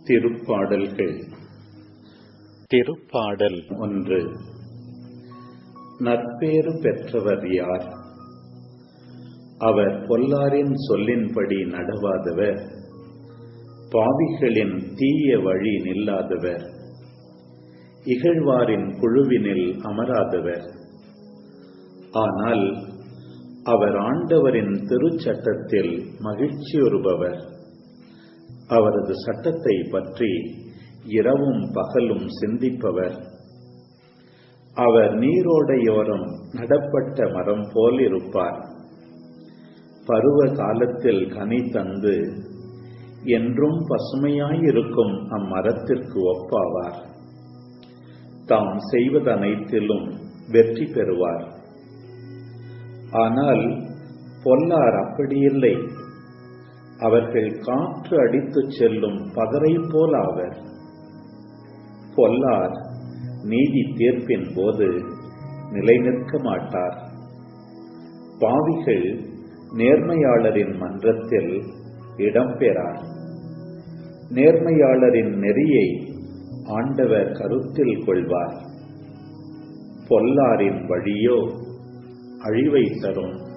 திருப்பாடல்கள் திருப்பாடல் ஒன்று நற்பேறு பெற்றவர் யார் அவர் பொல்லாரின் சொல்லின்படி நடவாதவர் பாவிகளின் தீய வழி நில்லாதவர் இகழ்வாரின் குழுவினில் அமராதவர் ஆனால் அவர் ஆண்டவரின் திருச்சட்டத்தில் மகிழ்ச்சியுறுபவர் அவரது சட்டத்தை பற்றி இரவும் பகலும் சிந்திப்பவர் அவர் நீரோடையோரம் நடப்பட்ட மரம் போல் இருப்பார் பருவ காலத்தில் கனி தந்து என்றும் பசுமையாயிருக்கும் அம்மரத்திற்கு ஒப்பாவார் தாம் செய்வதனைத்திலும் வெற்றி பெறுவார் ஆனால் பொல்லார் அப்படியில்லை அவர்கள் காற்று அடித்துச் செல்லும் பதரை போல் ஆவர் பொல்லார் நீதி தீர்ப்பின் போது நிலைநிற்க மாட்டார் பாவிகள் நேர்மையாளரின் மன்றத்தில் இடம்பெறார் நேர்மையாளரின் நெறியை ஆண்டவர் கருத்தில் கொள்வார் பொல்லாரின் வழியோ அழிவை தரும்